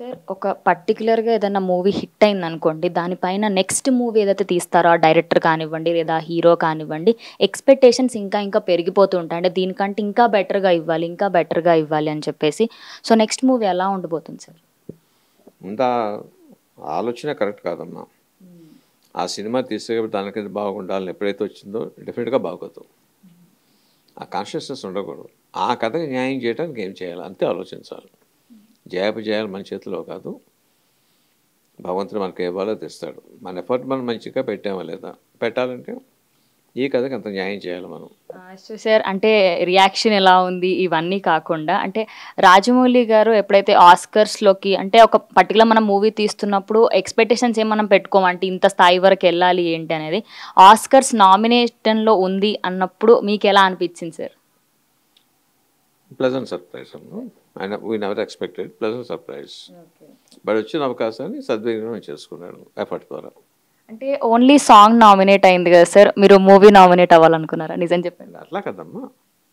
sir ఒక పర్టికులర్గా ఏదైనా మూవీ హిట్ అయింది అనుకోండి దానిపైన నెక్స్ట్ మూవీ ఏదైతే తీస్తారో ఆ డైరెక్టర్ కానివ్వండి లేదా హీరో కానివ్వండి ఎక్స్పెక్టేషన్స్ ఇంకా ఇంకా పెరిగిపోతూ ఉంటాయి అంటే దీనికంటే ఇంకా బెటర్గా ఇవ్వాలి ఇంకా బెటర్గా ఇవ్వాలి అని చెప్పేసి సో నెక్స్ట్ మూవీ ఎలా ఉండబోతుంది సార్ అంత ఆలోచన కరెక్ట్ కాదమ్మా ఆ సినిమా తీసే దానికి బాగుండాలని ఎప్పుడైతే వచ్చిందో డెఫినెట్గా బాగోదు ఆ కాన్షియస్నెస్ ఉండకూడదు ఆ కథకి న్యాయం చేయడానికి ఏం చేయాలి అంతే ఆలోచించాలి జయాపజయాలు మన చేతిలో కాదు భగవంతుడు మనకి ఇవ్వాలో తెస్తాడు మన ఎఫర్ట్ మనం మంచిగా పెట్టామా లేదా పెట్టాలంటే ఈ కథకి అంత న్యాయం చేయాలి మనం సో సార్ అంటే రియాక్షన్ ఎలా ఉంది ఇవన్నీ కాకుండా అంటే రాజమౌళి గారు ఎప్పుడైతే ఆస్కర్స్లోకి అంటే ఒక పర్టికులర్ మనం మూవీ తీస్తున్నప్పుడు ఎక్స్పెక్టేషన్స్ ఏం మనం పెట్టుకోమంటే ఇంత స్థాయి వరకు వెళ్ళాలి ఏంటి అనేది ఆస్కర్స్ నామినేషన్లో ఉంది అన్నప్పుడు మీకు ఎలా అనిపించింది సార్ ప్లెజెంట్ సర్ప్రైజ్ అమ్మ ఆయన we never expected pleasant surprise but వచ్చిన అవకాశాన్ని సద్వినియోగం చేసుకున్నాడు ఎఫర్ట్ ద్వారా అంటే ఓన్లీ సాంగ్ నామినేట్ అయింది కదా సార్ మీరు మూవీ నామినేట్ అవ్వాలనుకున్నారా నిజం చెప్పండి అట్లా కదమ్మా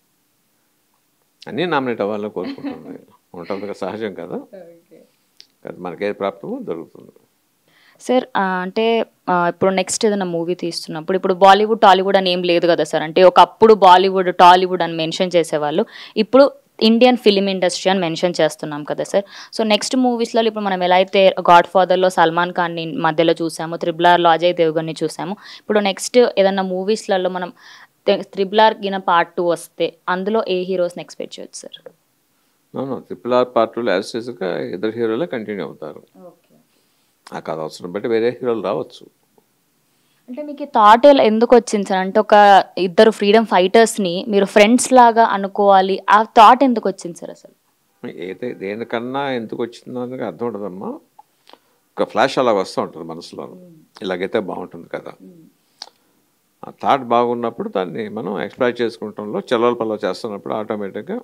అన్నీ నామినేట్ అవ్వాలని కోరుకుంటుంది ఉంటుంది కదా సహజం కదా కదా మనకేది ప్రాప్తమో దొరుకుతుంది సార్ ఆ, అంటే ఆ, ఇప్పుడు నెక్స్ట్ ఏదైనా మూవీ తీస్తున్నప్పుడు ఇప్పుడు బాలీవుడ్ టాలీవుడ్ అని ఏం లేదు కదా సార్ అంటే ఒకప్పుడు బాలీవుడ్ టాలీవుడ్ అని మెన్షన్ చేసేవాళ్ళు ఇప్పుడు ఇండియన్ ఫిలిం ఇండస్ట్రీ అని మెన్షన్ చేస్తున్నాం కదా సార్ సో నెక్స్ట్ మూవీస్లో ఇప్పుడు మనం ఎలా అయితే గాడ్ ఫాదర్లో సల్మాన్ ఖాన్ని మధ్యలో చూసాము త్రిబులార్లో అజయ్ దేవ్గన్ని చూసాము ఇప్పుడు నెక్స్ట్ ఏదైనా మూవీస్లలో మనం త్రిబులార్ గిన పార్ట్ టూ వస్తే అందులో ఏ హీరోస్ని ఎక్స్పెక్ట్ చేయొచ్చు సార్ నో ట్రిపుల్ ఆర్ పార్టీలో యాజ్గా ఇద్దరు హీరోలే కంటిన్యూ అవుతారు ఆ కథ అవసరం బట్టి వేరే హీరోలు రావచ్చు అంటే మీకు థాట్ ఎందుకు వచ్చింది సార్ అంటే ఒక ఇద్దరు ఫ్రీడమ్ ఫైటర్స్ని మీరు ఫ్రెండ్స్ లాగా అనుకోవాలి ఆ థాట్ ఎందుకు వచ్చింది సార్ అసలు ఏదై దేనికన్నా ఎందుకు వచ్చిందో అనేది అర్థం ఉండదమ్మా ఒక ఫ్లాష్ అలా వస్తూ ఉంటుంది మనసులో ఇలాగైతే బాగుంటుంది కదా ఆ థాట్ బాగున్నప్పుడు దాన్ని మనం ఎక్స్ప్లైర్ చేసుకుంటంలో చెల్లల పల్లవ చేస్తున్నప్పుడు ఆటోమేటిక్గా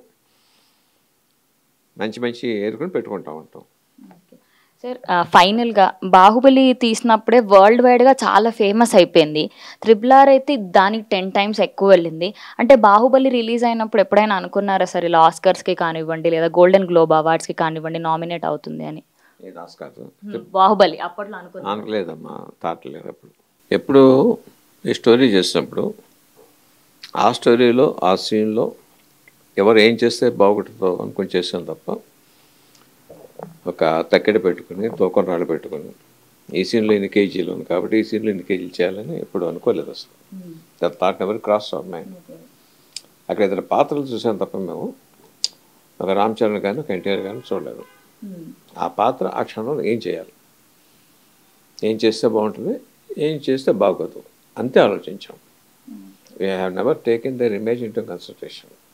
మంచి మంచి ఏరుకుని పెట్టుకుంటా ఉంటాం సార్ ఫైనల్గా బాహుబలి తీసినప్పుడే వరల్డ్ వైడ్గా చాలా ఫేమస్ అయిపోయింది త్రిబుల్ ఆర్ అయితే దానికి టెన్ టైమ్స్ ఎక్కువ వెళ్ళింది అంటే బాహుబలి రిలీజ్ అయినప్పుడు ఎప్పుడైనా అనుకున్నారా సార్ ఇలా ఆస్కర్స్కి కానివ్వండి లేదా గోల్డెన్ గ్లోబ్ అవార్డ్స్కి కానివ్వండి నామినేట్ అవుతుంది అని ఏది ఆస్కార్ బాహుబలి అప్పట్లో అనుకున్నాను అనకలేదమ్మా థాట్ లేదు అప్పుడు ఎప్పుడు ఈ స్టోరీ చేసినప్పుడు ఆ స్టోరీలో ఆ సీన్లో ఎవరు ఏం చేస్తే బాగుంటుందో అనుకుని చేసాను తప్ప ఒక తక్కెడ పెట్టుకుని తూకం రాళ్ళు పెట్టుకుని ఈ సీన్లో ఇన్ని కేజీలు ఉంది కాబట్టి ఈ సీన్లో ఇన్ని కేజీలు చేయాలని ఎప్పుడు అనుకోలేదు అసలు that thought ever cross our mind అక్కడ ఇద్దరు పాత్రలు చూసాను తప్ప మేము ఒక రామ్ చరణ్ కానీ ఒక ఎన్టీఆర్ కానీ చూడలేదు ఆ పాత్ర ఆ క్షణంలో ఏం చేయాలి ఏం చేస్తే బాగుంటుంది ఏం చేస్తే బాగోదు అంతే ఆలోచించాం we have never taken their image into consultation